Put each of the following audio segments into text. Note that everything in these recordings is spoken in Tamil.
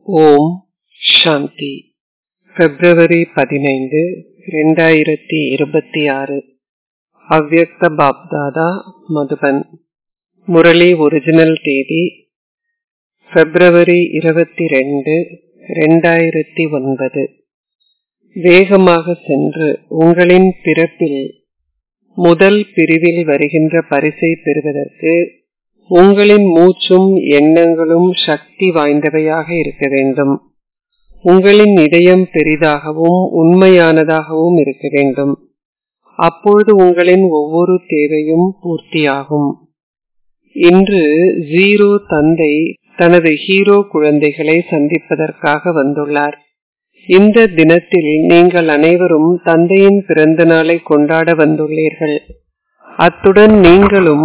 ஓம் சாந்தி பிப்ரவரி பதினைந்து இரண்டாயிரத்தி இருபத்தி ஆறு அவ்யக்த பாப்தாதா மதுபன் முரளி ஒரிஜினல் தேதி பிப்ரவரி இருபத்தி ரெண்டு ரெண்டாயிரத்தி ஒன்பது வேகமாக சென்று உங்களின் பிறப்பில் முதல் பிரிவில் வருகின்ற பரிசை பெறுவதற்கு உங்களின் மூச்சும் எண்ணங்களும் சக்தி வாய்ந்தவையாக இருக்க வேண்டும் உங்களின் இதயம் பெரிதாகவும் உண்மையானதாகவும் இருக்க வேண்டும் அப்பொழுது உங்களின் ஒவ்வொரு தேவையும் பூர்த்தியாகும் இன்று ஜீரோ தந்தை தனது ஹீரோ குழந்தைகளை சந்திப்பதற்காக வந்துள்ளார் இந்த தினத்தில் நீங்கள் அனைவரும் தந்தையின் பிறந்த நாளை கொண்டாட வந்துள்ளீர்கள் அத்துடன் நீங்களும்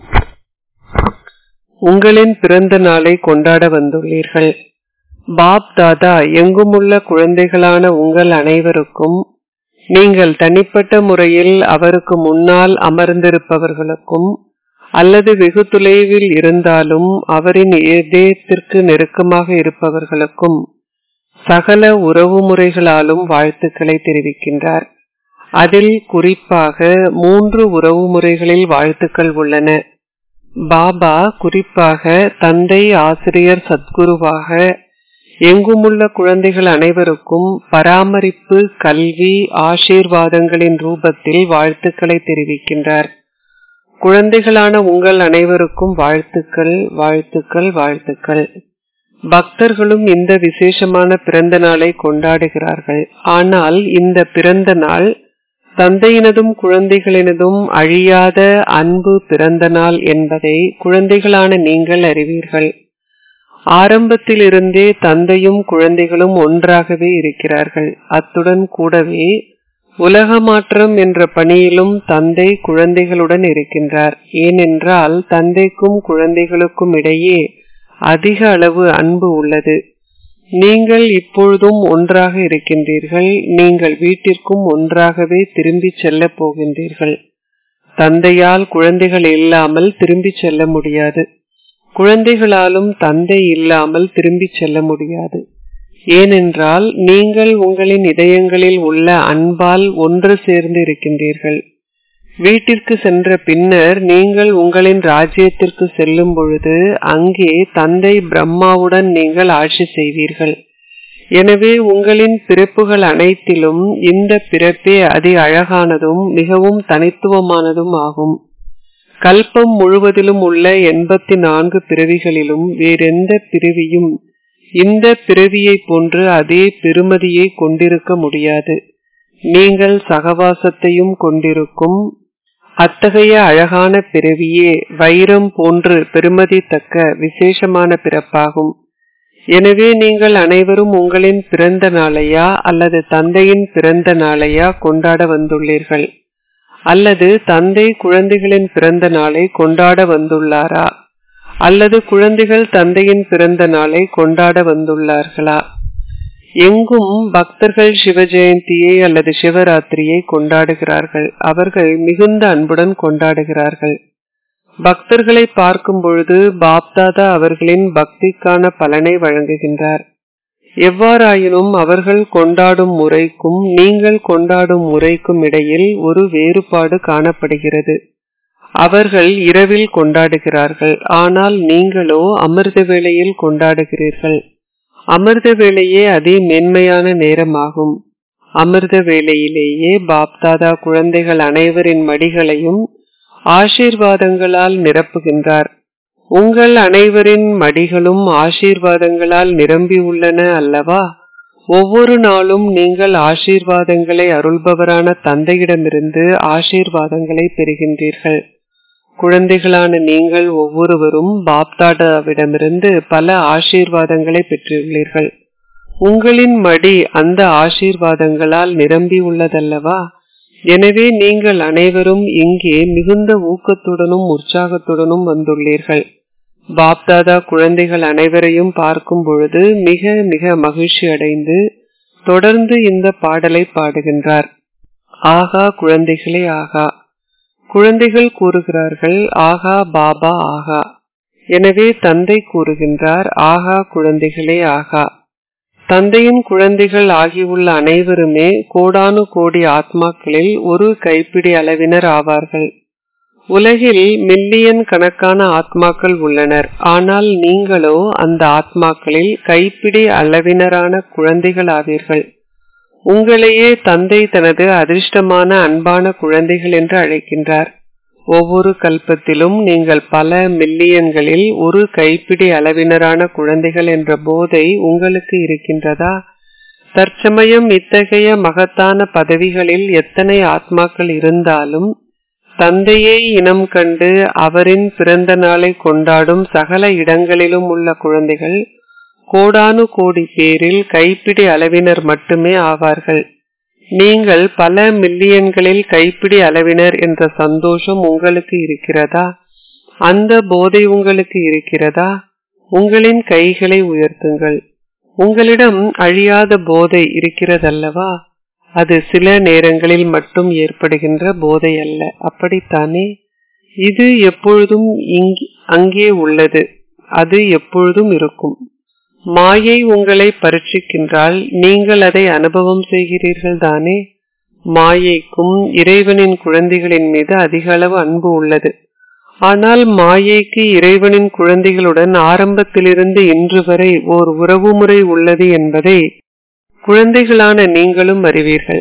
உங்களின் பிறந்த நாளை கொண்டாட வந்துள்ளீர்கள் பாப் தாதா எங்குமுள்ள குழந்தைகளான உங்கள் அனைவருக்கும் நீங்கள் தனிப்பட்ட முறையில் அவருக்கு முன்னால் அமர்ந்திருப்பவர்களுக்கும் அல்லது வெகு தொலைவில் இருந்தாலும் அவரின் இதயத்திற்கு நெருக்கமாக இருப்பவர்களுக்கும் சகல உறவு முறைகளாலும் வாழ்த்துக்களை தெரிவிக்கின்றார் அதில் குறிப்பாக மூன்று உறவு முறைகளில் வாழ்த்துக்கள் உள்ளன பாபா குறிப்பாக தந்தை ஆசிரியர் சத்குருவாக எங்குமுள்ள குழந்தைகள் அனைவருக்கும் பராமரிப்பு கல்வி ஆசீர்வாதங்களின் ரூபத்தில் வாழ்த்துக்களை தெரிவிக்கின்றார் குழந்தைகளான உங்கள் அனைவருக்கும் வாழ்த்துக்கள் வாழ்த்துக்கள் வாழ்த்துக்கள் பக்தர்களும் இந்த விசேஷமான பிறந்த நாளை கொண்டாடுகிறார்கள் ஆனால் இந்த பிறந்த நாள் தந்தையினதும் குழந்தைகளினதும் அழியாத அன்பு பிறந்த நாள் என்பதை குழந்தைகளான நீங்கள் அறிவீர்கள் ஆரம்பத்தில் இருந்தே தந்தையும் குழந்தைகளும் ஒன்றாகவே இருக்கிறார்கள் அத்துடன் கூடவே உலக மாற்றம் என்ற பணியிலும் தந்தை குழந்தைகளுடன் இருக்கின்றார் ஏனென்றால் தந்தைக்கும் குழந்தைகளுக்கும் இடையே அதிக அளவு அன்பு உள்ளது நீங்கள் இப்பொழுதும் ஒன்றாக இருக்கின்றீர்கள் நீங்கள் வீட்டிற்கும் ஒன்றாகவே திரும்பி செல்ல போகின்றீர்கள் தந்தையால் குழந்தைகள் இல்லாமல் திரும்பி செல்ல முடியாது குழந்தைகளாலும் தந்தை இல்லாமல் திரும்பி செல்ல முடியாது ஏனென்றால் நீங்கள் உங்களின் இதயங்களில் உள்ள அன்பால் ஒன்று சேர்ந்து இருக்கின்றீர்கள் வீட்டிற்கு சென்ற பின்னர் நீங்கள் உங்களின் ராஜ்யத்திற்கு செல்லும் பொழுது அங்கே தந்தை பிரம்மாவுடன் நீங்கள் ஆட்சி செய்வீர்கள் எனவே உங்களின் பிறப்புகள் அனைத்திலும் இந்த பிறப்பே அதி அழகானதும் மிகவும் தனித்துவமானதும் ஆகும் கல்பம் முழுவதிலும் உள்ள எண்பத்தி நான்கு பிறவிகளிலும் வேறெந்த பிறவியும் இந்த பிறவியை போன்று அதே பெருமதியை கொண்டிருக்க முடியாது நீங்கள் சகவாசத்தையும் கொண்டிருக்கும் அத்தகைய அழகான பிறவியே வைரம் போன்று பெருமதி தக்க விசேஷமான பிறப்பாகும் எனவே நீங்கள் அனைவரும் உங்களின் பிறந்த நாளையா அல்லது தந்தையின் பிறந்த நாளையா கொண்டாட வந்துள்ளீர்கள் அல்லது தந்தை குழந்தைகளின் பிறந்த நாளை கொண்டாட வந்துள்ளாரா அல்லது குழந்தைகள் தந்தையின் பிறந்த நாளை கொண்டாட வந்துள்ளார்களா எங்கும் பக்தர்கள் சிவ ஜெயந்தியை அல்லது சிவராத்திரியை கொண்டாடுகிறார்கள் அவர்கள் மிகுந்த அன்புடன் கொண்டாடுகிறார்கள் பக்தர்களை பார்க்கும் பொழுது பாப்தாதா அவர்களின் பக்திக்கான பலனை வழங்குகின்றார் எவ்வாறாயினும் அவர்கள் கொண்டாடும் முறைக்கும் நீங்கள் கொண்டாடும் முறைக்கும் இடையில் ஒரு வேறுபாடு காணப்படுகிறது அவர்கள் இரவில் கொண்டாடுகிறார்கள் ஆனால் நீங்களோ அமிர்த வேளையில் கொண்டாடுகிறீர்கள் அமிர்த வேளையே அதே மென்மையான நேரமாகும் அமிர்த வேளையிலேயே பாப்தாதா குழந்தைகள் அனைவரின் மடிகளையும் ஆசீர்வாதங்களால் நிரப்புகின்றார் உங்கள் அனைவரின் மடிகளும் ஆசீர்வாதங்களால் நிரம்பி உள்ளன அல்லவா ஒவ்வொரு நாளும் நீங்கள் ஆசீர்வாதங்களை அருள்பவரான தந்தையிடமிருந்து ஆசீர்வாதங்களை பெறுகின்றீர்கள் குழந்தைகளான நீங்கள் ஒவ்வொருவரும் பாப்தாடாவிடமிருந்து பல ஆசீர்வாதங்களை பெற்றுள்ளீர்கள் உங்களின் மடி அந்த ஆசீர்வாதங்களால் நிரம்பி உள்ளதல்லவா எனவே நீங்கள் அனைவரும் இங்கே மிகுந்த ஊக்கத்துடனும் உற்சாகத்துடனும் வந்துள்ளீர்கள் பாப்தாதா குழந்தைகள் அனைவரையும் பார்க்கும் பொழுது மிக மிக மகிழ்ச்சி அடைந்து தொடர்ந்து இந்த பாடலை பாடுகின்றார் ஆகா குழந்தைகளே ஆகா குழந்தைகள் கூறுகிறார்கள் ஆகா பாபா ஆகா எனவே தந்தை கூறுகின்றார் ஆகா குழந்தைகளே ஆகா தந்தையின் குழந்தைகள் ஆகியுள்ள அனைவருமே கோடானு கோடி ஆத்மாக்களில் ஒரு கைப்பிடி அளவினர் ஆவார்கள் உலகில் மில்லியன் கணக்கான ஆத்மாக்கள் உள்ளனர் ஆனால் நீங்களோ அந்த ஆத்மாக்களில் கைப்பிடி அளவினரான குழந்தைகள் ஆவீர்கள் உங்களையே தந்தை தனது அதிர்ஷ்டமான அன்பான குழந்தைகள் என்று அழைக்கின்றார் ஒவ்வொரு கல்பத்திலும் நீங்கள் பல மில்லியன்களில் ஒரு கைப்பிடி அளவினரான குழந்தைகள் என்ற போதை உங்களுக்கு இருக்கின்றதா தற்சமயம் இத்தகைய மகத்தான பதவிகளில் எத்தனை ஆத்மாக்கள் இருந்தாலும் தந்தையை இனம் கண்டு அவரின் பிறந்த நாளை கொண்டாடும் சகல இடங்களிலும் உள்ள குழந்தைகள் கோடானு கோடி பேரில் கைப்பிடி அளவினர் மட்டுமே ஆவார்கள் நீங்கள் பல மில்லியன்களில் கைப்பிடி அளவினர் என்ற சந்தோஷம் உங்களுக்கு இருக்கிறதா அந்த போதை உங்களுக்கு இருக்கிறதா உங்களின் கைகளை உயர்த்துங்கள் உங்களிடம் அழியாத போதை இருக்கிறதல்லவா அது சில நேரங்களில் மட்டும் ஏற்படுகின்ற போதை அல்ல அப்படித்தானே இது எப்பொழுதும் அங்கே உள்ளது அது எப்பொழுதும் இருக்கும் மாயை உங்களை பரீட்சிக்கின்றால் நீங்கள் அதை அனுபவம் செய்கிறீர்கள் தானே மாயைக்கும் இறைவனின் குழந்தைகளின் மீது அதிக அளவு அன்பு உள்ளது ஆனால் மாயைக்கு இறைவனின் குழந்தைகளுடன் ஆரம்பத்திலிருந்து இன்று வரை ஓர் உறவுமுறை உள்ளது என்பதை குழந்தைகளான நீங்களும் அறிவீர்கள்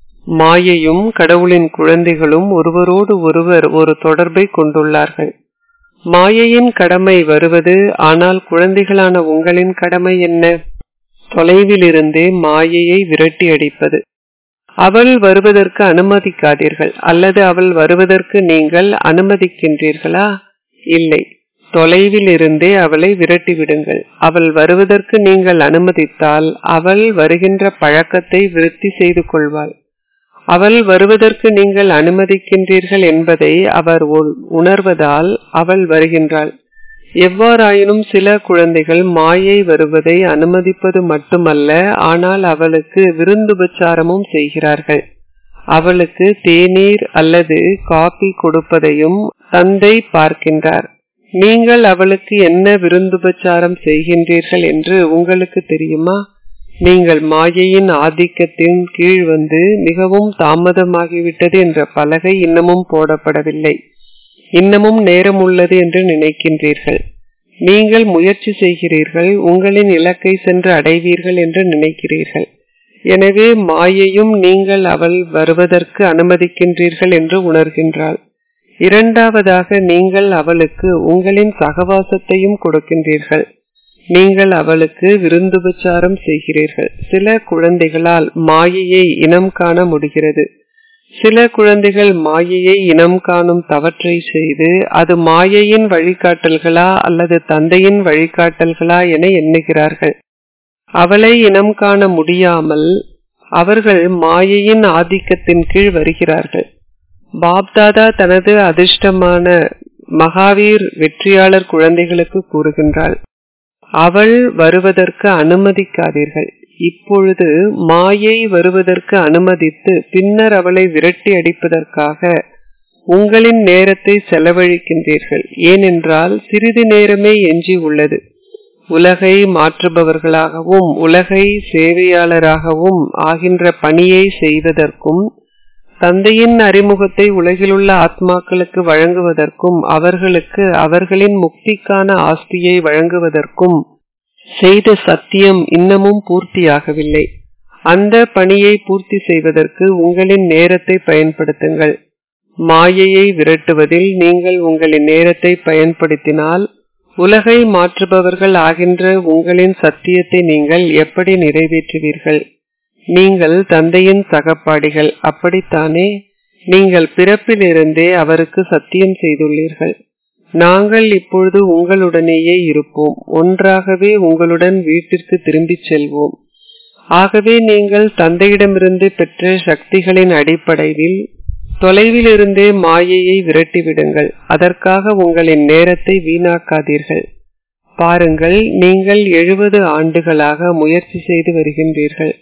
மாயையும் கடவுளின் குழந்தைகளும் ஒருவரோடு ஒருவர் ஒரு தொடர்பை கொண்டுள்ளார்கள் மாயையின் கடமை வருவது ஆனால் குழந்தைகளான உங்களின் கடமை என்ன தொலைவிலிருந்தே மாயையை விரட்டி அடிப்பது அவள் வருவதற்கு அனுமதிக்காதீர்கள் அல்லது அவள் வருவதற்கு நீங்கள் அனுமதிக்கின்றீர்களா இல்லை தொலைவில் இருந்தே அவளை விரட்டி விடுங்கள் அவள் வருவதற்கு நீங்கள் அனுமதித்தால் அவள் வருகின்ற பழக்கத்தை விருத்தி செய்து கொள்வாள் அவள் வருவதற்கு நீங்கள் அனுமதிக்கின்றீர்கள் என்பதை அவர் உணர்வதால் அவள் வருகின்றாள் எவ்வாறாயினும் சில குழந்தைகள் மாயை வருவதை அனுமதிப்பது மட்டுமல்ல ஆனால் அவளுக்கு விருந்துபச்சாரமும் செய்கிறார்கள் அவளுக்கு தேநீர் அல்லது காபி கொடுப்பதையும் தந்தை பார்க்கின்றார் நீங்கள் அவளுக்கு என்ன விருந்துபச்சாரம் செய்கின்றீர்கள் என்று உங்களுக்கு தெரியுமா நீங்கள் மாயையின் ஆதிக்கத்தின் கீழ் வந்து மிகவும் தாமதமாகிவிட்டது என்ற பலகை இன்னமும் போடப்படவில்லை இன்னமும் நேரம் உள்ளது என்று நினைக்கின்றீர்கள் நீங்கள் முயற்சி செய்கிறீர்கள் உங்களின் இலக்கை சென்று அடைவீர்கள் என்று நினைக்கிறீர்கள் எனவே மாயையும் நீங்கள் அவள் வருவதற்கு அனுமதிக்கின்றீர்கள் என்று உணர்கின்றாள் இரண்டாவதாக நீங்கள் அவளுக்கு உங்களின் சகவாசத்தையும் கொடுக்கின்றீர்கள் நீங்கள் அவளுக்கு விருந்துபச்சாரம் செய்கிறீர்கள் சில குழந்தைகளால் மாயையை இனம் காண முடிகிறது சில குழந்தைகள் மாயையை இனம் காணும் தவற்றை செய்து அது மாயையின் வழிகாட்டல்களா அல்லது தந்தையின் வழிகாட்டல்களா என எண்ணுகிறார்கள் அவளை இனம் காண முடியாமல் அவர்கள் மாயையின் ஆதிக்கத்தின் கீழ் வருகிறார்கள் பாப்தாதா தனது அதிர்ஷ்டமான மகாவீர் வெற்றியாளர் குழந்தைகளுக்கு கூறுகின்றாள் அவள் வருவதற்கு அனுமதிக்காதீர்கள் இப்பொழுது மாயை வருவதற்கு அனுமதித்து பின்னர் அவளை விரட்டி அடிப்பதற்காக உங்களின் நேரத்தை செலவழிக்கின்றீர்கள் ஏனென்றால் சிறிது நேரமே எஞ்சி உள்ளது உலகை மாற்றுபவர்களாகவும் உலகை சேவையாளராகவும் ஆகின்ற பணியை செய்வதற்கும் தந்தையின் அறிமுகத்தை உலகிலுள்ள ஆத்மாக்களுக்கு வழங்குவதற்கும் அவர்களுக்கு அவர்களின் முக்திக்கான ஆஸ்தியை வழங்குவதற்கும் செய்த சத்தியம் இன்னமும் பூர்த்தியாகவில்லை அந்த பணியை பூர்த்தி செய்வதற்கு உங்களின் நேரத்தை பயன்படுத்துங்கள் மாயையை விரட்டுவதில் நீங்கள் உங்களின் நேரத்தை பயன்படுத்தினால் உலகை மாற்றுபவர்கள் ஆகின்ற உங்களின் சத்தியத்தை நீங்கள் எப்படி நிறைவேற்றுவீர்கள் நீங்கள் தந்தையின் சகப்பாடிகள் அப்படித்தானே நீங்கள் பிறப்பிலிருந்தே அவருக்கு சத்தியம் செய்துள்ளீர்கள் நாங்கள் இப்பொழுது உங்களுடனேயே இருப்போம் ஒன்றாகவே உங்களுடன் வீட்டிற்கு திரும்பிச் செல்வோம் ஆகவே நீங்கள் தந்தையிடமிருந்து பெற்ற சக்திகளின் அடிப்படையில் தொலைவில் இருந்தே மாயையை விரட்டிவிடுங்கள் அதற்காக உங்களின் நேரத்தை வீணாக்காதீர்கள் பாருங்கள் நீங்கள் எழுபது ஆண்டுகளாக முயற்சி செய்து வருகின்றீர்கள்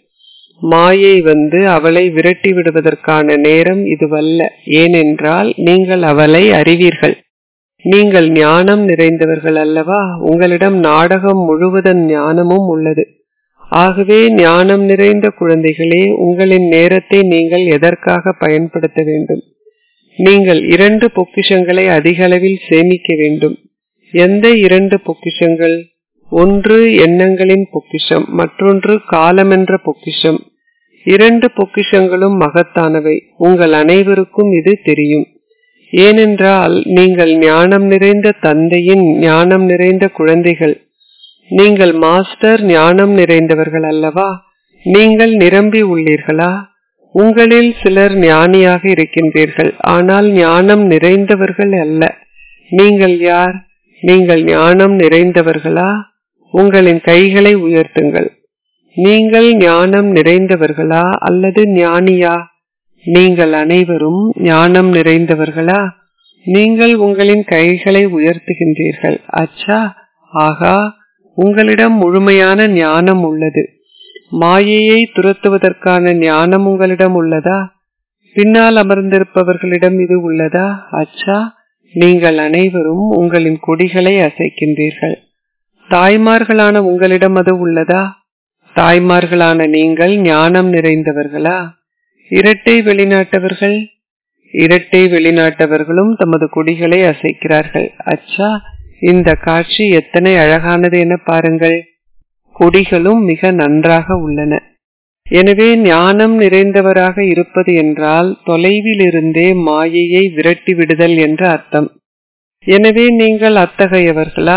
மாயை வந்து அவளை விரட்டி விடுவதற்கான நேரம் இதுவல்ல ஏனென்றால் நீங்கள் அவளை அறிவீர்கள் நீங்கள் ஞானம் நிறைந்தவர்கள் அல்லவா உங்களிடம் நாடகம் முழுவதன் ஞானமும் உள்ளது ஆகவே ஞானம் நிறைந்த குழந்தைகளே உங்களின் நேரத்தை நீங்கள் எதற்காக பயன்படுத்த வேண்டும் நீங்கள் இரண்டு பொக்கிஷங்களை அதிக அளவில் சேமிக்க வேண்டும் எந்த இரண்டு பொக்கிஷங்கள் ஒன்று எண்ணங்களின் பொக்கிஷம் மற்றொன்று காலமென்ற பொக்கிஷம் இரண்டு பொக்கிஷங்களும் மகத்தானவை உங்கள் அனைவருக்கும் இது தெரியும் ஏனென்றால் நீங்கள் ஞானம் நிறைந்த தந்தையின் ஞானம் நிறைந்த குழந்தைகள் நீங்கள் மாஸ்டர் ஞானம் நிறைந்தவர்கள் அல்லவா நீங்கள் நிரம்பி உள்ளீர்களா உங்களில் சிலர் ஞானியாக இருக்கின்றீர்கள் ஆனால் ஞானம் நிறைந்தவர்கள் அல்ல நீங்கள் யார் நீங்கள் ஞானம் நிறைந்தவர்களா உங்களின் கைகளை உயர்த்துங்கள் நீங்கள் ஞானம் நிறைந்தவர்களா அல்லது ஞானியா நீங்கள் அனைவரும் ஞானம் நிறைந்தவர்களா நீங்கள் உங்களின் கைகளை உயர்த்துகின்றீர்கள் அச்சா ஆகா உங்களிடம் முழுமையான ஞானம் உள்ளது மாயையை துரத்துவதற்கான ஞானம் உங்களிடம் உள்ளதா பின்னால் அமர்ந்திருப்பவர்களிடம் இது உள்ளதா அச்சா நீங்கள் அனைவரும் உங்களின் கொடிகளை அசைக்கின்றீர்கள் தாய்மார்களான உங்களிடம் அது உள்ளதா தாய்மார்களான நீங்கள் ஞானம் நிறைந்தவர்களா இரட்டை வெளிநாட்டவர்கள் இரட்டை வெளிநாட்டவர்களும் தமது கொடிகளை அசைக்கிறார்கள் அச்சா இந்த காட்சி எத்தனை அழகானது என பாருங்கள் கொடிகளும் மிக நன்றாக உள்ளன எனவே ஞானம் நிறைந்தவராக இருப்பது என்றால் தொலைவில் இருந்தே மாயையை விரட்டி விடுதல் என்ற அர்த்தம் எனவே நீங்கள் அத்தகையவர்களா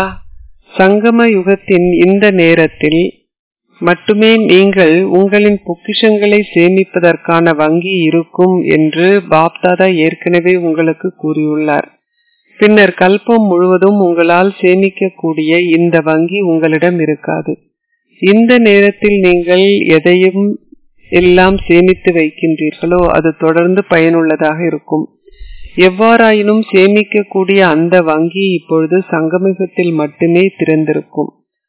சங்கம யுகத்தின் இந்த நேரத்தில் மட்டுமே நீங்கள் உங்களின் பொக்கிஷங்களை சேமிப்பதற்கான வங்கி இருக்கும் என்று பாப்தாதா ஏற்கனவே உங்களுக்கு கூறியுள்ளார் பின்னர் கல்பம் முழுவதும் உங்களால் சேமிக்கக்கூடிய இந்த வங்கி உங்களிடம் இருக்காது இந்த நேரத்தில் நீங்கள் எதையும் எல்லாம் சேமித்து வைக்கின்றீர்களோ அது தொடர்ந்து பயனுள்ளதாக இருக்கும் எவ்வாறாயினும் சேமிக்கக்கூடிய அந்த வங்கி இப்பொழுது சங்கமிகத்தில் மட்டுமே திறந்திருக்கும்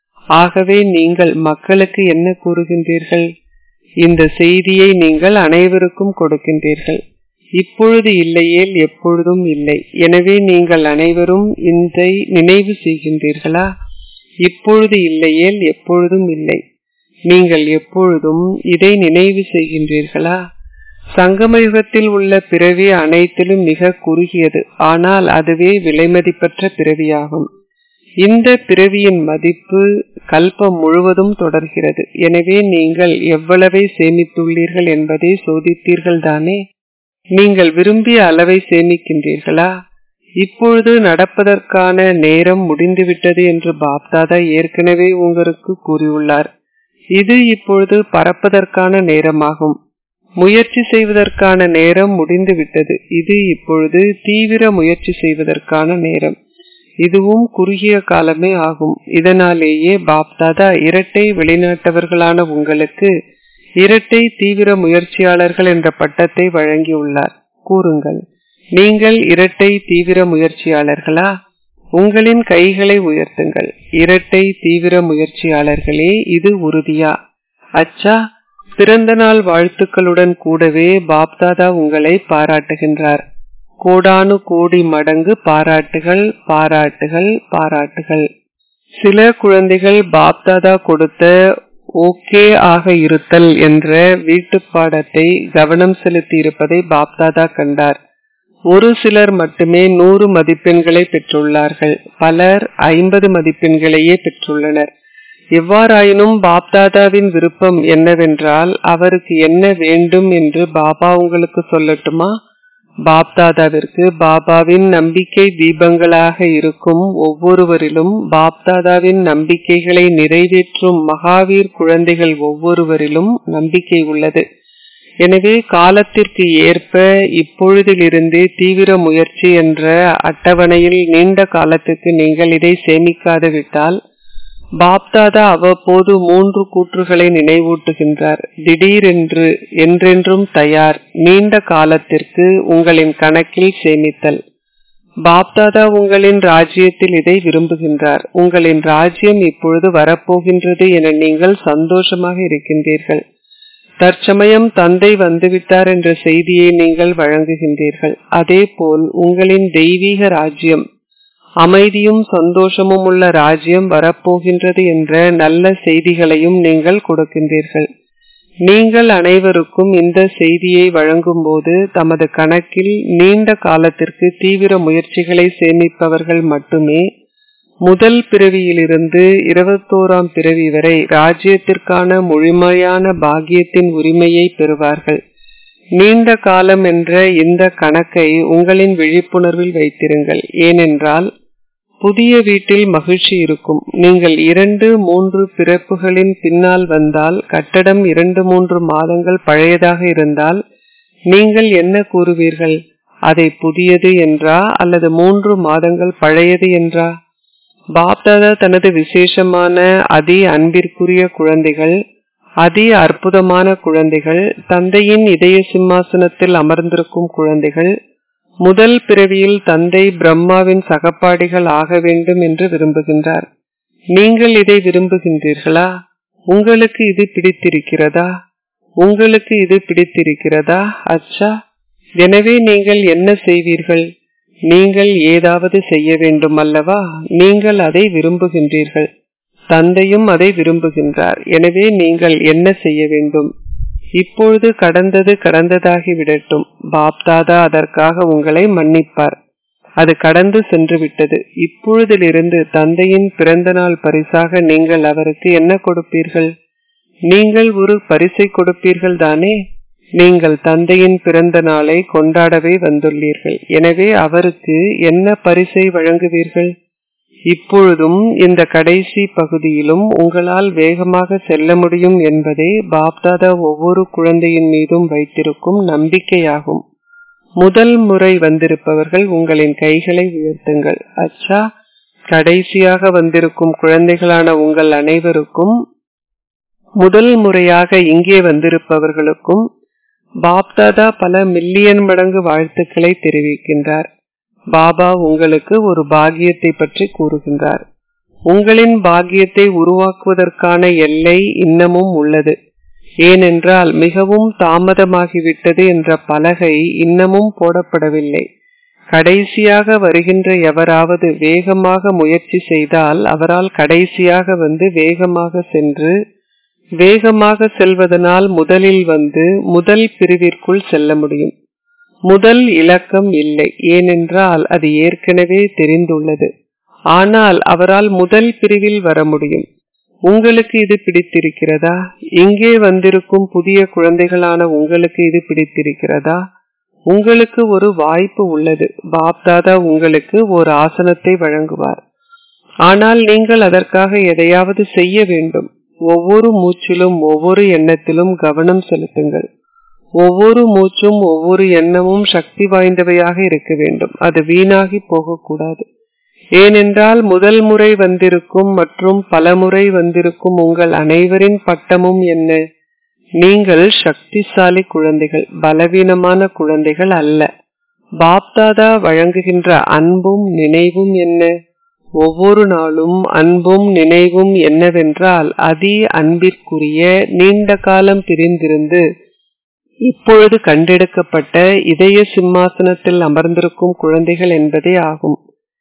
ஆகவே நீங்கள் மக்களுக்கு என்ன கூறுகின்றீர்கள் இந்த செய்தியை நீங்கள் அனைவருக்கும் கொடுக்கின்றீர்கள் இப்பொழுது இல்லையேல் எப்பொழுதும் இல்லை எனவே நீங்கள் அனைவரும் இதை நினைவு செய்கின்றீர்களா இப்பொழுது இல்லையேல் எப்பொழுதும் இல்லை நீங்கள் எப்பொழுதும் இதை நினைவு செய்கின்றீர்களா சங்கமயுகத்தில் உள்ள பிறவி அனைத்திலும் மிக குறுகியது ஆனால் அதுவே விலைமதிப்பற்ற பிறவியாகும் இந்த பிறவியின் மதிப்பு கல்பம் முழுவதும் தொடர்கிறது எனவே நீங்கள் எவ்வளவை சேமித்துள்ளீர்கள் என்பதை சோதித்தீர்கள் தானே நீங்கள் விரும்பிய அளவை சேமிக்கின்றீர்களா இப்பொழுது நடப்பதற்கான நேரம் முடிந்துவிட்டது என்று பாப்தாதா ஏற்கனவே உங்களுக்கு கூறியுள்ளார் இது இப்பொழுது பறப்பதற்கான நேரமாகும் முயற்சி செய்வதற்கான நேரம் முடிந்துவிட்டது இது இப்பொழுது தீவிர முயற்சி செய்வதற்கான நேரம் இதுவும் குறுகிய காலமே ஆகும் இதனாலேயே பாப்தாதா இரட்டை வெளிநாட்டவர்களான உங்களுக்கு இரட்டை தீவிர முயற்சியாளர்கள் என்ற பட்டத்தை வழங்கியுள்ளார் கூறுங்கள் நீங்கள் இரட்டை தீவிர முயற்சியாளர்களா உங்களின் கைகளை உயர்த்துங்கள் இரட்டை தீவிர முயற்சியாளர்களே இது உறுதியா அச்சா பிறந்த நாள் வாழ்த்துக்களுடன் கூடவே பாப்தாதா உங்களை பாராட்டுகின்றார் கோடானு கோடி மடங்கு பாராட்டுகள் பாராட்டுகள் பாராட்டுகள் சில குழந்தைகள் பாப்தாதா கொடுத்த ஓகே ஆக இருத்தல் என்ற வீட்டு பாடத்தை கவனம் செலுத்தி இருப்பதை பாப்தாதா கண்டார் ஒரு சிலர் மட்டுமே நூறு மதிப்பெண்களை பெற்றுள்ளார்கள் பலர் ஐம்பது மதிப்பெண்களையே பெற்றுள்ளனர் எவ்வாறாயினும் பாப்தாதாவின் விருப்பம் என்னவென்றால் அவருக்கு என்ன வேண்டும் என்று பாபா உங்களுக்கு சொல்லட்டுமா பாப்தாதாவிற்கு பாபாவின் நம்பிக்கை தீபங்களாக இருக்கும் ஒவ்வொருவரிலும் பாப்தாதாவின் நம்பிக்கைகளை நிறைவேற்றும் மகாவீர் குழந்தைகள் ஒவ்வொருவரிலும் நம்பிக்கை உள்ளது எனவே காலத்திற்கு ஏற்ப இப்பொழுதிலிருந்தே தீவிர முயற்சி என்ற அட்டவணையில் நீண்ட காலத்துக்கு நீங்கள் இதை சேமிக்காது விட்டால் பாப்தாதா அவ்வப்போது மூன்று கூற்றுகளை நினைவூட்டுகின்றார் திடீரென்று என்றென்றும் தயார் நீண்ட காலத்திற்கு உங்களின் கணக்கில் சேமித்தல் பாப்தாதா உங்களின் ராஜ்யத்தில் இதை விரும்புகின்றார் உங்களின் ராஜ்யம் இப்பொழுது வரப்போகின்றது என நீங்கள் சந்தோஷமாக இருக்கின்றீர்கள் தற்சமயம் தந்தை வந்துவிட்டார் என்ற செய்தியை நீங்கள் வழங்குகின்றீர்கள் அதேபோல் உங்களின் தெய்வீக ராஜ்யம் அமைதியும் சந்தோஷமும் உள்ள ராஜ்யம் வரப்போகின்றது என்ற நல்ல செய்திகளையும் நீங்கள் கொடுக்கின்றீர்கள் நீங்கள் அனைவருக்கும் இந்த செய்தியை வழங்கும்போது தமது கணக்கில் நீண்ட காலத்திற்கு தீவிர முயற்சிகளை சேமிப்பவர்கள் மட்டுமே முதல் பிறவியிலிருந்து இருபத்தோராம் பிறவி வரை ராஜ்யத்திற்கான முழுமையான பாக்கியத்தின் உரிமையை பெறுவார்கள் நீண்ட காலம் என்ற இந்த கணக்கை உங்களின் விழிப்புணர்வில் வைத்திருங்கள் ஏனென்றால் புதிய வீட்டில் மகிழ்ச்சி இருக்கும் நீங்கள் இரண்டு மூன்று பிறப்புகளின் பின்னால் வந்தால் கட்டடம் இரண்டு மூன்று மாதங்கள் பழையதாக இருந்தால் நீங்கள் என்ன கூறுவீர்கள் அதை புதியது என்றா அல்லது மூன்று மாதங்கள் பழையது என்றா பாப்தாதா தனது விசேஷமான அதி அன்பிற்குரிய குழந்தைகள் அதி அற்புதமான குழந்தைகள் தந்தையின் இதய சிம்மாசனத்தில் அமர்ந்திருக்கும் குழந்தைகள் முதல் பிறவியில் தந்தை பிரம்மாவின் சகப்பாடிகள் ஆக வேண்டும் என்று விரும்புகின்றார் நீங்கள் இதை விரும்புகின்றீர்களா உங்களுக்கு இது பிடித்திருக்கிறதா உங்களுக்கு இது பிடித்திருக்கிறதா அச்சா எனவே நீங்கள் என்ன செய்வீர்கள் நீங்கள் ஏதாவது செய்ய வேண்டும் அல்லவா நீங்கள் அதை விரும்புகின்றீர்கள் தந்தையும் அதை விரும்புகின்றார் எனவே நீங்கள் என்ன செய்ய வேண்டும் இப்பொழுது கடந்தது கடந்ததாகி விடட்டும் பாப்தாதா அதற்காக உங்களை மன்னிப்பார் அது கடந்து சென்று விட்டது இப்பொழுதிலிருந்து தந்தையின் பிறந்த நாள் பரிசாக நீங்கள் அவருக்கு என்ன கொடுப்பீர்கள் நீங்கள் ஒரு பரிசை கொடுப்பீர்கள் தானே நீங்கள் தந்தையின் பிறந்த நாளை கொண்டாடவே வந்துள்ளீர்கள் எனவே அவருக்கு என்ன பரிசை வழங்குவீர்கள் இப்பொழுதும் இந்த கடைசி பகுதியிலும் உங்களால் வேகமாக செல்ல முடியும் என்பதே பாப்தாதா ஒவ்வொரு குழந்தையின் மீதும் வைத்திருக்கும் நம்பிக்கையாகும் முதல் முறை வந்திருப்பவர்கள் உங்களின் கைகளை உயர்த்துங்கள் அச்சா கடைசியாக வந்திருக்கும் குழந்தைகளான உங்கள் அனைவருக்கும் முதல் முறையாக இங்கே வந்திருப்பவர்களுக்கும் பாப்தாதா பல மில்லியன் மடங்கு வாழ்த்துக்களை தெரிவிக்கின்றார் பாபா உங்களுக்கு ஒரு பாகியத்தை பற்றி கூறுகின்றார் உங்களின் பாகியத்தை உருவாக்குவதற்கான எல்லை இன்னமும் உள்ளது ஏனென்றால் மிகவும் தாமதமாகிவிட்டது என்ற பலகை இன்னமும் போடப்படவில்லை கடைசியாக வருகின்ற எவராவது வேகமாக முயற்சி செய்தால் அவரால் கடைசியாக வந்து வேகமாக சென்று வேகமாக செல்வதனால் முதலில் வந்து முதல் பிரிவிற்குள் செல்ல முடியும் முதல் இலக்கம் இல்லை ஏனென்றால் அது ஏற்கனவே தெரிந்துள்ளது ஆனால் அவரால் முதல் பிரிவில் வர முடியும் உங்களுக்கு இது பிடித்திருக்கிறதா இங்கே வந்திருக்கும் புதிய குழந்தைகளான உங்களுக்கு இது பிடித்திருக்கிறதா உங்களுக்கு ஒரு வாய்ப்பு உள்ளது பாப்தாதா உங்களுக்கு ஒரு ஆசனத்தை வழங்குவார் ஆனால் நீங்கள் அதற்காக எதையாவது செய்ய வேண்டும் ஒவ்வொரு மூச்சிலும் ஒவ்வொரு எண்ணத்திலும் கவனம் செலுத்துங்கள் ஒவ்வொரு மூச்சும் ஒவ்வொரு எண்ணமும் சக்தி வாய்ந்தவையாக இருக்க வேண்டும் அது வீணாகி போகக்கூடாது ஏனென்றால் முதல் முறை வந்திருக்கும் மற்றும் பல முறை வந்திருக்கும் உங்கள் அனைவரின் பட்டமும் என்ன நீங்கள் சக்திசாலி குழந்தைகள் பலவீனமான குழந்தைகள் அல்ல பாப்தாதா வழங்குகின்ற அன்பும் நினைவும் என்ன ஒவ்வொரு நாளும் அன்பும் நினைவும் என்னவென்றால் அதி அன்பிற்குரிய நீண்ட காலம் பிரிந்திருந்து இப்பொழுது கண்டெடுக்கப்பட்ட இதய சிம்மாசனத்தில் அமர்ந்திருக்கும் குழந்தைகள் என்பதே ஆகும்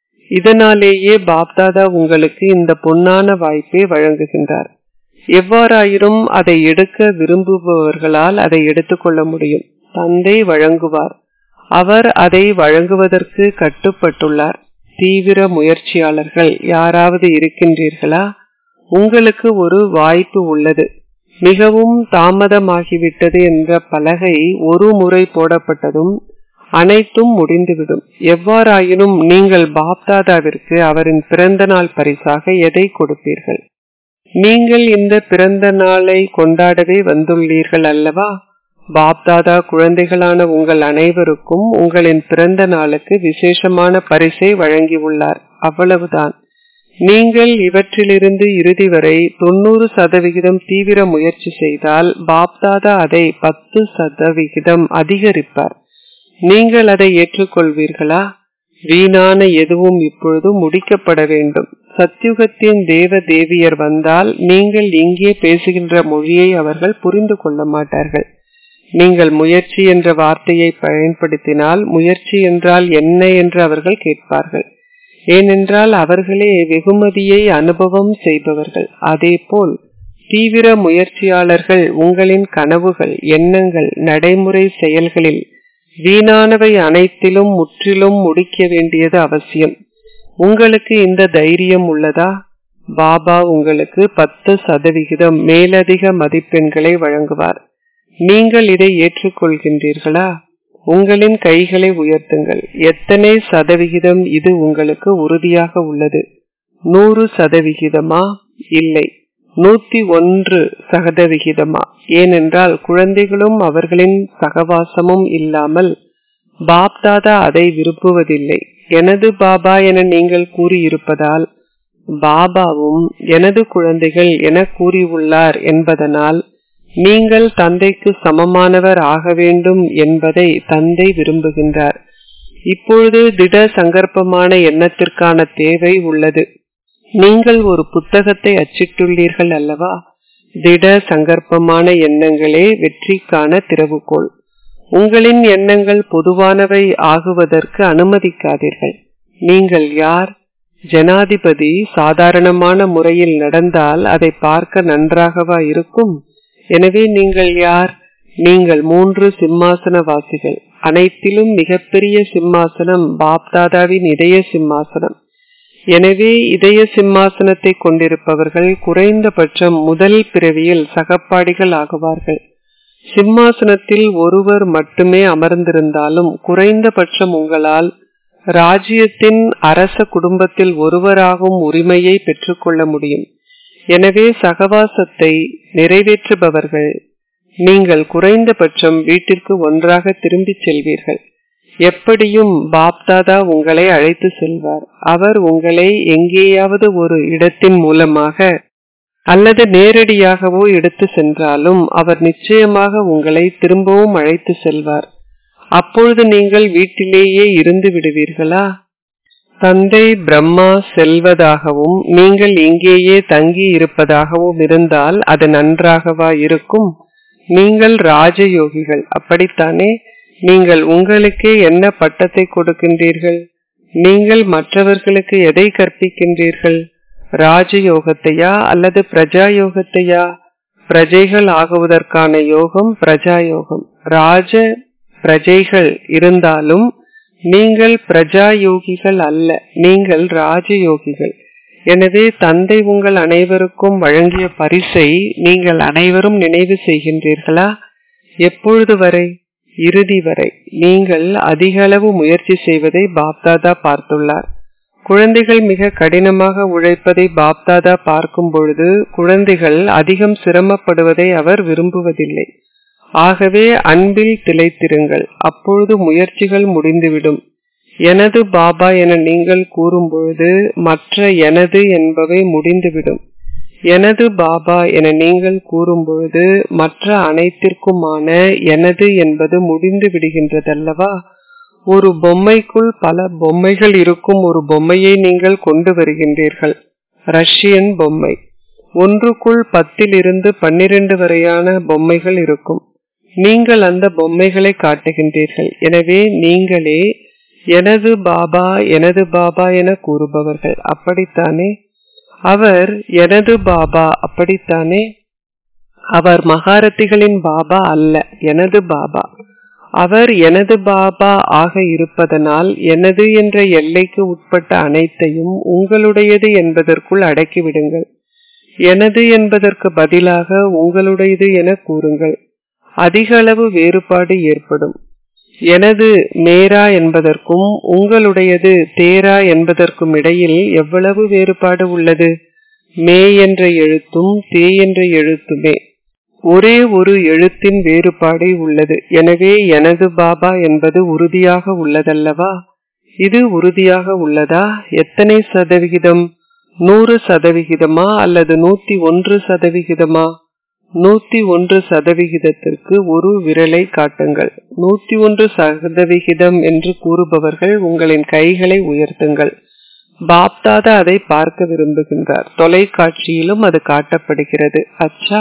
இதனாலேயே பாப்தாதா உங்களுக்கு இந்த பொன்னான வாய்ப்பை வழங்குகின்றார் எவ்வாறாயினும் அதை எடுக்க விரும்புபவர்களால் அதை எடுத்துக்கொள்ள முடியும் தந்தை வழங்குவார் அவர் அதை வழங்குவதற்கு கட்டுப்பட்டுள்ளார் தீவிர முயற்சியாளர்கள் யாராவது இருக்கின்றீர்களா உங்களுக்கு ஒரு வாய்ப்பு உள்ளது மிகவும் தாமதமாகிவிட்டது என்ற பலகை ஒரு முறை போடப்பட்டதும் அனைத்தும் முடிந்துவிடும் எவ்வாறாயினும் நீங்கள் பாப்தாதாவிற்கு அவரின் பிறந்த நாள் பரிசாக எதை கொடுப்பீர்கள் நீங்கள் இந்த பிறந்த நாளை கொண்டாடவே வந்துள்ளீர்கள் அல்லவா பாப்தாதா குழந்தைகளான உங்கள் அனைவருக்கும் உங்களின் பிறந்த நாளுக்கு விசேஷமான பரிசை வழங்கியுள்ளார் அவ்வளவுதான் நீங்கள் இவற்றிலிருந்து இறுதி வரை தொண்ணூறு சதவிகிதம் தீவிர முயற்சி செய்தால் பாப்தாதா அதை பத்து சதவிகிதம் அதிகரிப்பார் நீங்கள் அதை ஏற்றுக்கொள்வீர்களா வீணான எதுவும் இப்பொழுது முடிக்கப்பட வேண்டும் சத்யுகத்தின் தேவ தேவியர் வந்தால் நீங்கள் இங்கே பேசுகின்ற மொழியை அவர்கள் புரிந்து கொள்ள மாட்டார்கள் நீங்கள் முயற்சி என்ற வார்த்தையை பயன்படுத்தினால் முயற்சி என்றால் என்ன என்று அவர்கள் கேட்பார்கள் ஏனென்றால் அவர்களே வெகுமதியை அனுபவம் செய்பவர்கள் அதேபோல் தீவிர முயற்சியாளர்கள் உங்களின் கனவுகள் எண்ணங்கள் நடைமுறை செயல்களில் வீணானவை அனைத்திலும் முற்றிலும் முடிக்க வேண்டியது அவசியம் உங்களுக்கு இந்த தைரியம் உள்ளதா பாபா உங்களுக்கு பத்து சதவிகிதம் மேலதிக மதிப்பெண்களை வழங்குவார் நீங்கள் இதை ஏற்றுக்கொள்கின்றீர்களா உங்களின் கைகளை உயர்த்துங்கள் எத்தனை சதவிகிதம் இது உங்களுக்கு உறுதியாக உள்ளது நூறு சதவிகிதமா இல்லை நூத்தி ஒன்று சதவிகிதமா ஏனென்றால் குழந்தைகளும் அவர்களின் சகவாசமும் இல்லாமல் பாப்தாதா அதை விரும்புவதில்லை எனது பாபா என நீங்கள் கூறியிருப்பதால் பாபாவும் எனது குழந்தைகள் என கூறியுள்ளார் என்பதனால் நீங்கள் தந்தைக்கு சமமானவர் ஆக வேண்டும் என்பதை தந்தை விரும்புகின்றார் இப்பொழுது திட சங்கற்பமான எண்ணத்திற்கான தேவை உள்ளது நீங்கள் ஒரு புத்தகத்தை அச்சிட்டுள்ளீர்கள் அல்லவா திட சங்கற்பமான எண்ணங்களே வெற்றிக்கான திறவுகோள் உங்களின் எண்ணங்கள் பொதுவானவை ஆகுவதற்கு அனுமதிக்காதீர்கள் நீங்கள் யார் ஜனாதிபதி சாதாரணமான முறையில் நடந்தால் அதை பார்க்க நன்றாகவா இருக்கும் எனவே நீங்கள் யார் நீங்கள் மூன்று சிம்மாசனவாசிகள் அனைத்திலும் மிகப்பெரிய சிம்மாசனம் பாப்தாதாவின் இதய சிம்மாசனம் எனவே இதய சிம்மாசனத்தை கொண்டிருப்பவர்கள் குறைந்தபட்சம் முதல் பிறவியில் சகப்பாடிகள் ஆகுவார்கள் சிம்மாசனத்தில் ஒருவர் மட்டுமே அமர்ந்திருந்தாலும் குறைந்தபட்சம் உங்களால் ராஜ்யத்தின் அரச குடும்பத்தில் ஒருவராகும் உரிமையை பெற்றுக்கொள்ள முடியும் எனவே சகவாசத்தை நிறைவேற்றுபவர்கள் நீங்கள் குறைந்தபட்சம் வீட்டிற்கு ஒன்றாக திரும்பிச் செல்வீர்கள் எப்படியும் பாப்தாதா உங்களை அழைத்து செல்வார் அவர் உங்களை எங்கேயாவது ஒரு இடத்தின் மூலமாக அல்லது நேரடியாகவோ எடுத்து சென்றாலும் அவர் நிச்சயமாக உங்களை திரும்பவும் அழைத்து செல்வார் அப்பொழுது நீங்கள் வீட்டிலேயே இருந்து விடுவீர்களா தந்தை பிரம்மா செல்வதாகவும் நீங்கள் இங்கேயே தங்கி இருப்பதாகவும் இருந்தால் அது நன்றாகவா இருக்கும் நீங்கள் ராஜயோகிகள் அப்படித்தானே நீங்கள் உங்களுக்கே என்ன பட்டத்தை கொடுக்கின்றீர்கள் நீங்கள் மற்றவர்களுக்கு எதை கற்பிக்கின்றீர்கள் ராஜயோகத்தையா அல்லது பிரஜா யோகத்தையா பிரஜைகள் ஆகுவதற்கான யோகம் பிரஜா யோகம் ராஜ பிரஜைகள் இருந்தாலும் நீங்கள் பிரஜா யோகிகள் அல்ல நீங்கள் ராஜயோகிகள் எனவே தந்தை உங்கள் அனைவருக்கும் வழங்கிய பரிசை நீங்கள் அனைவரும் நினைவு செய்கின்றீர்களா எப்பொழுது வரை இறுதி வரை நீங்கள் அதிக அளவு முயற்சி செய்வதை பாப்தாதா பார்த்துள்ளார் குழந்தைகள் மிக கடினமாக உழைப்பதை பாப்தாதா பார்க்கும் பொழுது குழந்தைகள் அதிகம் சிரமப்படுவதை அவர் விரும்புவதில்லை ஆகவே அன்பில் திளைத்திருங்கள் அப்பொழுது முயற்சிகள் முடிந்துவிடும் எனது பாபா என நீங்கள் கூறும்பொழுது மற்ற எனது என்பவை முடிந்துவிடும் எனது பாபா என நீங்கள் கூறும்பொழுது மற்ற அனைத்திற்குமான எனது என்பது முடிந்து விடுகின்றதல்லவா ஒரு பொம்மைக்குள் பல பொம்மைகள் இருக்கும் ஒரு பொம்மையை நீங்கள் கொண்டு வருகின்றீர்கள் ரஷ்யன் பொம்மை ஒன்றுக்குள் பத்தில் இருந்து பன்னிரண்டு வரையான பொம்மைகள் இருக்கும் நீங்கள் அந்த பொம்மைகளை காட்டுகின்றீர்கள் எனவே நீங்களே எனது பாபா எனது பாபா என கூறுபவர்கள் அப்படித்தானே அவர் எனது பாபா அப்படித்தானே அவர் மகாரத்திகளின் பாபா அல்ல எனது பாபா அவர் எனது பாபா ஆக இருப்பதனால் எனது என்ற எல்லைக்கு உட்பட்ட அனைத்தையும் உங்களுடையது என்பதற்குள் அடக்கிவிடுங்கள் எனது என்பதற்கு பதிலாக உங்களுடையது என கூறுங்கள் அதிக அளவு வேறுபாடு ஏற்படும் எனது மேரா என்பதற்கும் உங்களுடையது தேரா என்பதற்கும் இடையில் எவ்வளவு வேறுபாடு உள்ளது மே என்ற எழுத்தும் தே என்ற எழுத்துமே ஒரே ஒரு எழுத்தின் வேறுபாடே உள்ளது எனவே எனது பாபா என்பது உறுதியாக உள்ளதல்லவா இது உறுதியாக உள்ளதா எத்தனை சதவிகிதம் நூறு சதவிகிதமா அல்லது நூத்தி ஒன்று சதவிகிதமா நூத்தி ஒன்று சதவிகிதத்திற்கு ஒரு விரலை காட்டுங்கள் நூத்தி ஒன்று சதவிகிதம் என்று கூறுபவர்கள் உங்களின் கைகளை உயர்த்துங்கள் பாப்தாதா அதை பார்க்க விரும்புகின்றார் தொலைக்காட்சியிலும் அது காட்டப்படுகிறது அச்சா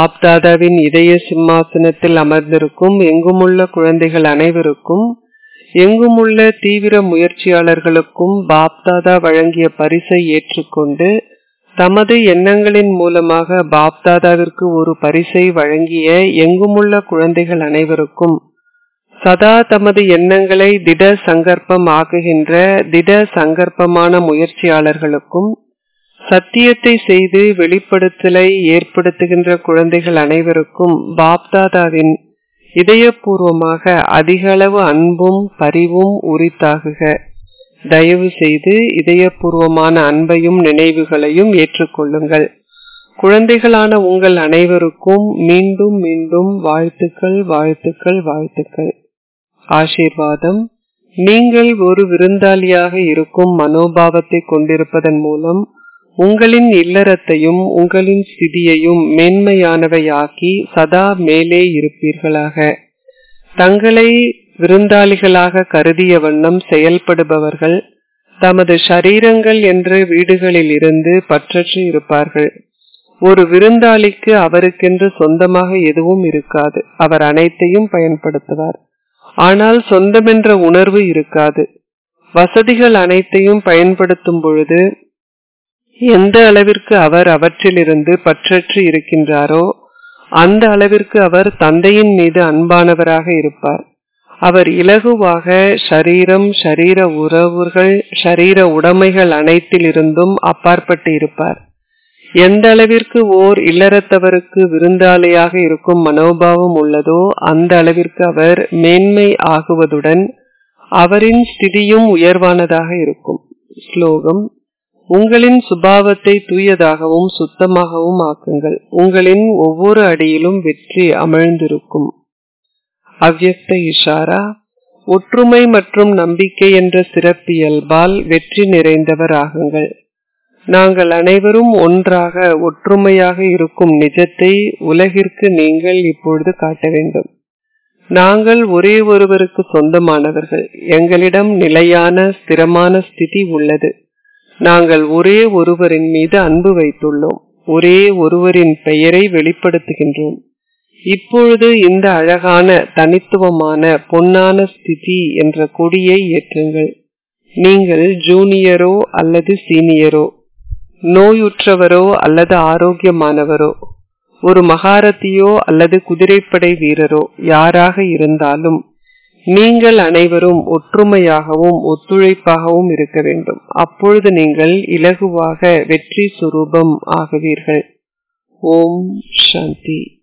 பாப்தாதாவின் இதய சிம்மாசனத்தில் அமர்ந்திருக்கும் எங்குமுள்ள குழந்தைகள் அனைவருக்கும் எங்குமுள்ள தீவிர முயற்சியாளர்களுக்கும் பாப்தாதா வழங்கிய பரிசை ஏற்றுக்கொண்டு தமது எண்ணங்களின் மூலமாக பாப்தாதாவிற்கு ஒரு பரிசை வழங்கிய எங்குமுள்ள குழந்தைகள் அனைவருக்கும் சதா தமது எண்ணங்களை திட சங்கற்பம் ஆக்குகின்ற திட சங்கற்பமான முயற்சியாளர்களுக்கும் சத்தியத்தை செய்து வெளிப்படுத்தலை ஏற்படுத்துகின்ற குழந்தைகள் அனைவருக்கும் பாப்தாதாவின் இதயபூர்வமாக அதிக அளவு அன்பும் பரிவும் உரித்தாகுக தயவு செய்து இதயபூர்வமான அன்பையும் நினைவுகளையும் ஏற்றுக்கொள்ளுங்கள் குழந்தைகளான உங்கள் அனைவருக்கும் மீண்டும் மீண்டும் வாழ்த்துக்கள் வாழ்த்துக்கள் வாழ்த்துக்கள் ஆசீர்வாதம் நீங்கள் ஒரு விருந்தாளியாக இருக்கும் மனோபாவத்தை கொண்டிருப்பதன் மூலம் உங்களின் இல்லறத்தையும் உங்களின் ஸ்திதியையும் மேன்மையானவையாக்கி சதா மேலே இருப்பீர்களாக தங்களை விருந்தாளிகளாக கருதிய வண்ணம் செயல்படுபவர்கள் தமது ஷரீரங்கள் என்ற வீடுகளில் இருந்து பற்றற்று இருப்பார்கள் ஒரு விருந்தாளிக்கு அவருக்கென்று சொந்தமாக எதுவும் இருக்காது அவர் அனைத்தையும் பயன்படுத்துவார் ஆனால் சொந்தமென்ற உணர்வு இருக்காது வசதிகள் அனைத்தையும் பயன்படுத்தும் பொழுது எந்த அளவிற்கு அவர் அவற்றிலிருந்து பற்றற்று இருக்கின்றாரோ அந்த அளவிற்கு அவர் தந்தையின் மீது அன்பானவராக இருப்பார் அவர் இலகுவாக ஷரீரம் ஷரீர உறவுகள் ஷரீர உடைமைகள் அனைத்திலிருந்தும் அப்பாற்பட்டு இருப்பார் எந்த அளவிற்கு ஓர் இல்லறத்தவருக்கு விருந்தாளியாக இருக்கும் மனோபாவம் உள்ளதோ அந்த அளவிற்கு அவர் மேன்மை ஆகுவதுடன் அவரின் ஸ்திதியும் உயர்வானதாக இருக்கும் ஸ்லோகம் உங்களின் சுபாவத்தை தூயதாகவும் சுத்தமாகவும் ஆக்குங்கள் உங்களின் ஒவ்வொரு அடியிலும் வெற்றி அமிழ்ந்திருக்கும் அவ்யக்த இஷாரா ஒற்றுமை மற்றும் நம்பிக்கை என்ற சிறப்பியல்பால் வெற்றி நிறைந்தவர் ஆகுங்கள் நாங்கள் அனைவரும் ஒன்றாக ஒற்றுமையாக இருக்கும் நிஜத்தை உலகிற்கு நீங்கள் இப்பொழுது காட்ட வேண்டும் நாங்கள் ஒரே ஒருவருக்கு சொந்தமானவர்கள் எங்களிடம் நிலையான ஸ்திரமான ஸ்திதி உள்ளது நாங்கள் ஒரே ஒருவரின் மீது அன்பு வைத்துள்ளோம் ஒரே ஒருவரின் பெயரை வெளிப்படுத்துகின்றோம் இப்பொழுது இந்த அழகான தனித்துவமான பொன்னான ஸ்திதி என்ற கொடியை ஏற்றுங்கள் நீங்கள் ஜூனியரோ அல்லது சீனியரோ நோயுற்றவரோ அல்லது ஆரோக்கியமானவரோ ஒரு மகாரத்தியோ அல்லது குதிரைப்படை வீரரோ யாராக இருந்தாலும் நீங்கள் அனைவரும் ஒற்றுமையாகவும் ஒத்துழைப்பாகவும் இருக்க வேண்டும் அப்பொழுது நீங்கள் இலகுவாக வெற்றி சுரூபம் ஆகுவீர்கள் ஓம் சாந்தி